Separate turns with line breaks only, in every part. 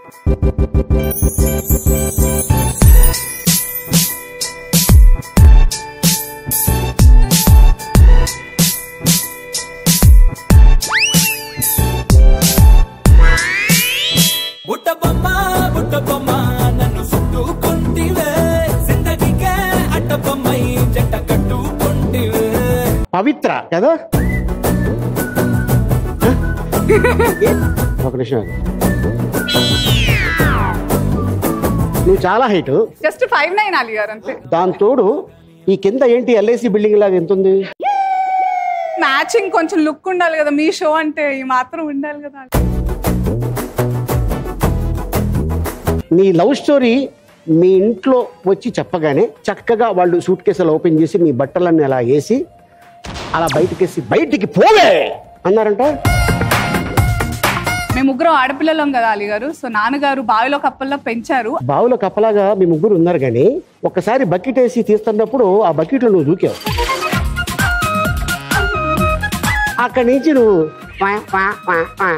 బుట్ట బొమ్మ బుట్ట బొమ్మ నన్ను చుట్టుకుంటివే జిందగీకే అట్ట బొమ్మై జంట కట్టుకుంటివే
పవిత్ర కదా ఒక నిమిషం ఆగు. నువ్వు చాలా height
just five nine Ali garu అంతే
దాని తోడు ఈ కింద ఏంటి ఎల్ఐసి బిల్డింగ్ లాగా ఎంత ఉంది
మ్యాచింగ్ కొంచెం లుక్ ఉండాలి కదా మీ షో అంటే ఈ మాత్రం ఉండాలి కదా
నీ లవ్ స్టోరీ మీ ఇంట్లో వచ్చి చెప్పగానే చక్కగా వాళ్ళు సూట్ కేసులు ఓపెన్ చేసి మీ బట్టలన్నీ అలా వేసి అలా బయటకేసి బయటికి పోవే అన్నారంట
మేము ముగ్గురు ఆడపిల్లలం కదా అలీ గారు సో నాన్నగారు బావిలో కప్పల్లో పెంచారు
బావులో కప్పలాగా మీ ముగ్గురు ఉన్నారు కానీ ఒక్కసారి బకెట్ వేసి తీస్తున్నప్పుడు ఆ బకెట్లో నువ్వు దూకావు అక్కడి నుంచి నువ్వు వా, వా, వా, వా.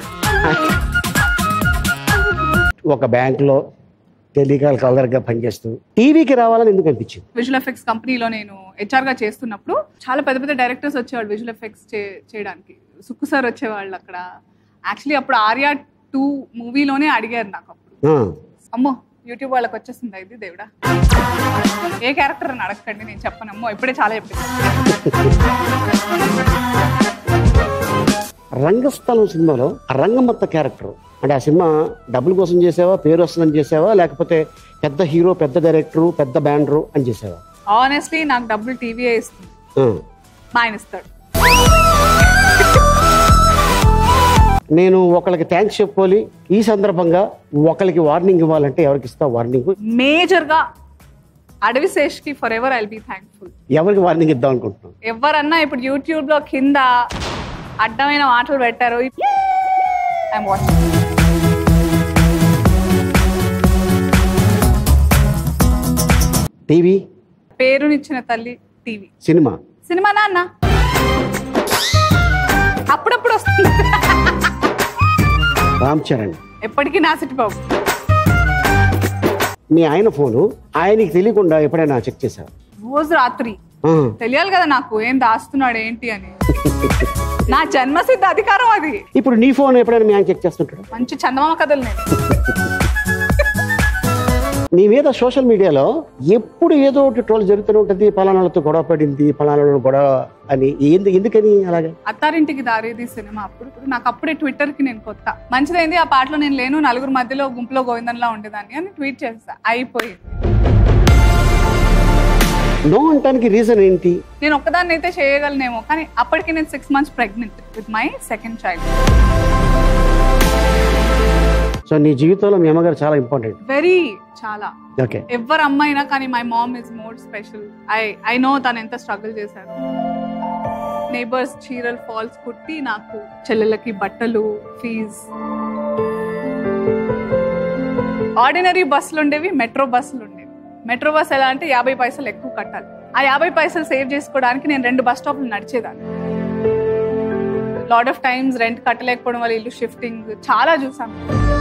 ఒక బ్యాంకులో టెలికాల్ కలర్గా పనిచేస్తూ టీవీకి రావాలని ఎందుకు అనిపించింది
విజువల్ ఎఫెక్ట్స్ కంపెనీలో నేను హెచ్ఆర్ గా చేస్తున్నప్పుడు చాలా పెద్ద పెద్ద డైరెక్టర్స్ వచ్చేవాళ్ళు విజువల్ ఎఫెక్ట్స్ చేయడానికి సుక్కు సార్ వచ్చేవాళ్ళు అక్కడ యాక్చువల్లీ అప్పుడు ఆర్యా టూ మూవీలోనే అడిగారు నాకు అప్పుడు
ఆ,
అమ్మో యూట్యూబ్ వాళ్ళకి వచ్చేసిందా ఇది దేవుడా ఏ క్యారెక్టర్ అని అడగకండి నేను చెప్పను అమ్మో ఇప్పుడే చాలా చెప్పింది
రంగస్థలం సినిమాలో ఆ రంగమత్త క్యారెక్టర్ అంటే ఆ సినిమా డబ్బుల కోసం చేసావా పేరు వస్తుందని చేసావా లేకపోతే పెద్ద హీరో పెద్ద డైరెక్టరు పెద్ద బ్యాండరు అని చేసావా
ఆనెస్ట్లీ నాకు డబ్బులు టీవీయే ఇస్తుంది
ఆ.
మా ఆయన ఇస్తాడు
నేను ఒకళ్ళకి థ్యాంక్స్ చెప్పుకోవాలి ఈ సందర్భంగా ఒకరికి వార్నింగ్ ఇవ్వాలంటే ఎవరికి ఇస్తావు వార్నింగ్
మేజర్ గా అడవి శేష్ కి forever I be thankful
ఎవరికి వార్నింగ్ ఇద్దాం అనుకుంటున్నాం
ఎవరన్నా ఇప్పుడు యూట్యూబ్ లో కింద అడ్డమైన మాటలు పెట్టారు ఐఎమ్ వాచింగ్
టీవీ
పేరునిచ్చిన తల్లి టీవీ
సినిమా
సినిమా నాన్న అప్పుడప్పుడు వస్తుంది
రామ్ చరణ్
ఎప్పటికీ నా సిటీ బాబు
మీ ఆయన ఫోను ఆయనకి తెలియకుండా ఎప్పుడైనా చెక్ చేశావు
రోజు రాత్రి తెలియాలి కదా నాకు ఏం దాస్తున్నాడు ఏంటి అని నా జన్మసిద్ధ అధికారం అది
ఇప్పుడు నీ ఫోన్ ఎప్పుడైనా మీ ఆయన చెక్ చేస్తుంటాడు
మంచి చందమామ కథలు నేను
నీ మీద సోషల్ మీడియాలో ఎప్పుడు ఏదో ఒకటి ట్రోల్ జరుగుతూనే ఉంటుంది పలానాలతో గొడవ పడింది పలానాలతో గొడవ అని ఎందు ఎందుకని అలాగే
అత్తారింటికి దారేది సినిమా అప్పుడు ఇప్పుడు నాకు అప్పుడే ట్విట్టర్ కి నేను కొత్త మంచిదైంది ఆ పాటలో నేను లేను నలుగురు మధ్యలో గుంపులో గోవిందంలా ఉండేదాన్ని అని ట్వీట్ చేస్తా అయిపోయింది
నో అంటానికి రీజన్ ఏంటి
నేను ఒక్కదాన్ని అయితే చేయగలనేమో కానీ అప్పటికి నేను six months pregnant with my second child
so నీ జీవితంలో మీ అమ్మగారు చాలా ఇంపార్టెంట్
వెరీ చాలా
ఓకే
ఎవరు అమ్మాయినా కానీ my mom is more special I I know తను ఎంత స్ట్రగుల్ చేశారు నేబర్స్ చీరలు ఫాల్స్ కుట్టి నాకు చెల్లెలకి బట్టలు ఫీజ్ ఆర్డినరీ బస్సులు ఉండేవి మెట్రో బస్సులు ఉండేవి మెట్రో బస్ ఎలా అంటే యాభై పైసలు ఎక్కువ కట్టాలి ఆ యాభై పైసలు సేవ్ చేసుకోవడానికి నేను రెండు బస్ స్టాప్లు నడిచేదాన్ని లాట్ ఆఫ్ టైమ్స్ రెంట్ కట్టలేకపోవడం వల్ల ఇల్లు షిఫ్టింగ్ చాలా చూసాను